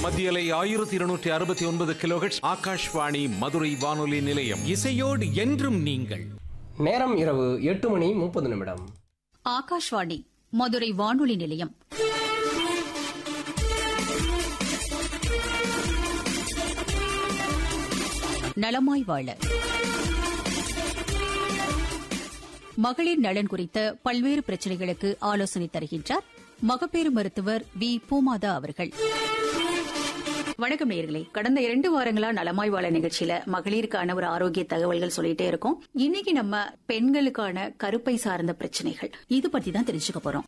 மத்தியலை ஆயிரத்தி இருநூற்றி அறுபத்தி ஒன்பது கிலோஹெட்ஸ் ஆகாஷ்வாணி மதுரை வானொலி நிலையம் இசையோடு என்றும் நீங்கள் நேரம் இரவு எட்டு மணி முப்பது நிமிடம் ஆகாஷ்வாணி மதுரை வானொலி நிலையம் நலமாய் வாழ மகளிர் நலன் குறித்த பல்வேறு பிரச்சனைகளுக்கு ஆலோசனை தருகின்றார் மகப்பேறு மருத்துவர் வி பூமாதா அவர்கள் வணக்கம் நேயர்களே கடந்த இரண்டு வாரங்களா நலமாய் வாழ நிகழ்ச்சியில மகளிருக்கான ஒரு ஆரோக்கிய தகவல்கள் சொல்லிட்டே இருக்கோம் இன்னைக்கு நம்ம பெண்களுக்கான கருப்பை சார்ந்த பிரச்சனைகள் இது பத்தி தான் தெரிஞ்சுக்க போறோம்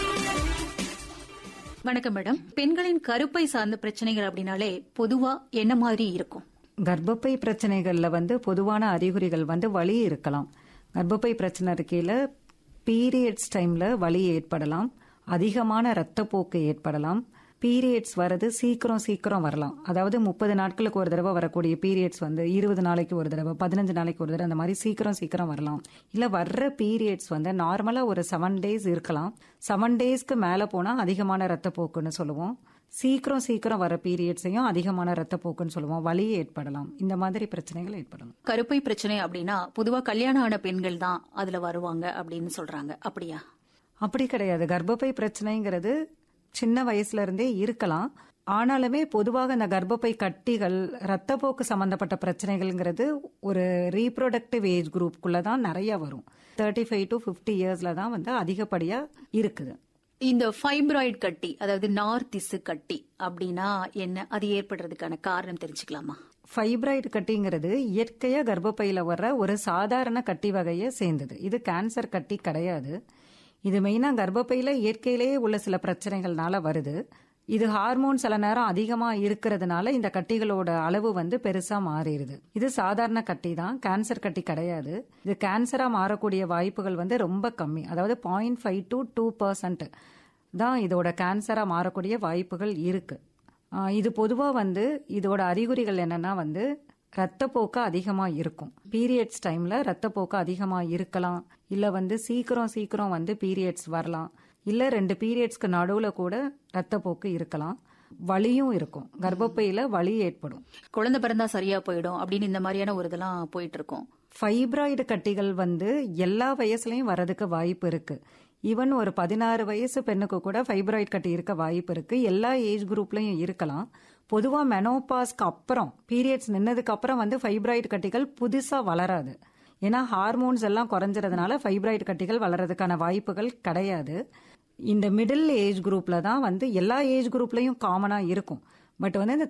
வணக்கம் மேடம் பெண்களின் கருப்பை சார்ந்த பிரச்சனைகள் அப்படின்னாலே பொதுவா என்ன மாதிரி இருக்கும் கர்ப்பப்பை பிரச்சனைகள்ல வந்து பொதுவான அறிகுறிகள் வந்து வலி இருக்கலாம் கர்ப்பப்பை பிரச்சனை இருக்கையில பீரியட்ஸ் டைம்ல வலி ஏற்படலாம் அதிகமான இரத்தப்போக்கு ஏற்படலாம் பீரியட்ஸ் வரது சீக்கிரம் சீக்கிரம் வரலாம் அதாவது முப்பது நாட்களுக்கு ஒரு தடவை வரக்கூடிய பீரியட்ஸ் வந்து இருபது நாளைக்கு ஒரு தடவை பதினஞ்சு நாளைக்கு ஒரு தடவை அந்த மாதிரி சீக்கிரம் சீக்கிரம் வரலாம் இல்ல வர்ற பீரியட்ஸ் வந்து நார்மலா ஒரு செவன் டேஸ் இருக்கலாம் செவன் டேஸ்க்கு மேல போனா அதிகமான இரத்தப்போக்குன்னு சொல்லுவோம் சீக்கிரம் சீக்கிரம் வர பீரியட்ஸையும் அதிகமான இரத்தப்போக்குன்னு சொல்லுவோம் வலி ஏற்படலாம் இந்த மாதிரி பிரச்சனைகள் ஏற்படலாம் கருப்பை பிரச்சனை அப்படின்னா பொதுவா கல்யாணம் ஆன பெண்கள் தான் அதுல வருவாங்க அப்படின்னு சொல்றாங்க அப்படியா அப்படி கிடையாது கர்ப்பப்பை பிரச்சனைங்கிறது சின்ன வயசுல இருந்தே இருக்கலாம் ஆனாலுமே பொதுவாக இந்த கர்ப்பப்பை கட்டிகள் ரத்தப்போக்கு சம்பந்தப்பட்ட பிரச்சனைகள்ங்கிறது ஒரு ரீப்ரொடக்டிவ் ஏஜ் குரூப்புக்குள்ள தான் நிறைய வரும் தேர்ட்டி ஃபைவ் டு ஃபிஃப்டி இயர்ஸ்ல தான் வந்து அதிகப்படியா இருக்குது இந்த ஃபைப்ராய்டு கட்டி அதாவது நார் திசு கட்டி அப்படின்னா என்ன அது ஏற்படுறதுக்கான காரணம் தெரிஞ்சுக்கலாமா ஃபைப்ராய்டு கட்டிங்கிறது இயற்கையா கர்ப்பப்பையில வர்ற ஒரு சாதாரண கட்டி வகையை சேர்ந்தது இது கேன்சர் கட்டி கிடையாது இது மெயினா கர்ப்பப்பையில இயற்கையிலேயே உள்ள சில பிரச்சனைகள்னால வருது இது ஹார்மோன் சில நேரம் அதிகமா இருக்கிறதுனால இந்த கட்டிகளோட அளவு வந்து பெருசா மாறிடுது இது சாதாரண கட்டி தான் கேன்சர் கட்டி கிடையாது இது கேன்சரா மாறக்கூடிய வாய்ப்புகள் வந்து ரொம்ப கம்மி அதாவது point five to two percent தான் இதோட கேன்சரா மாறக்கூடிய வாய்ப்புகள் இருக்கு ஆஹ் இது பொதுவா வந்து இதோட அறிகுறிகள் என்னன்னா வந்து ரத்தப்போக்கு அதிகமா இருக்கும் பீரியட்ஸ் டைம்ல ரத்தப்போக்கு அதிகமா இருக்கலாம் இல்ல வந்து சீக்கிரம் சீக்கிரம் வந்து பீரியட்ஸ் வரலாம் இல்ல ரெண்டு பீரியட்ஸ்க்கு நடுவுல கூட ரத்தப்போக்கு இருக்கலாம் வலியும் இருக்கும் கர்ப்பப்பையில வலி ஏற்படும் குழந்தை பிறந்தா சரியா போயிடும் அப்படின்னு இந்த மாதிரியான ஒரு இதெல்லாம் போயிட்டு இருக்கும் ஃபைப்ராய்டு கட்டிகள் வந்து எல்லா வயசுலயும் வரதுக்கு வாய்ப்பு இருக்கு ஈவன் ஒரு பதினாறு வயசு பெண்ணுக்கு கூட ஃபைப்ராய்டு கட்டி இருக்க வாய்ப்பு இருக்கு எல்லா ஏஜ் குரூப்லயும் இருக்கலாம் பொதுவா மெனோபாஸ்க்கு அப்புறம் பீரியட்ஸ் நின்னதுக்கு அப்புறம் வந்து ஃபைப்ராய்டு கட்டிகள் புதுசா வளராது ஏன்னா ஹார்மோன்ஸ் எல்லாம் குறைஞ்சறதுனால ஃபைப்ராய்டு கட்டிகள் வளர்றதுக்கான வாய்ப்புகள் கிடையாது இந்த மிடில் ஏஜ் குரூப்ல தான் வந்து எல்லா ஏஜ் குரூப்லயும் காமனா இருக்கும் பட் வந்து இந்த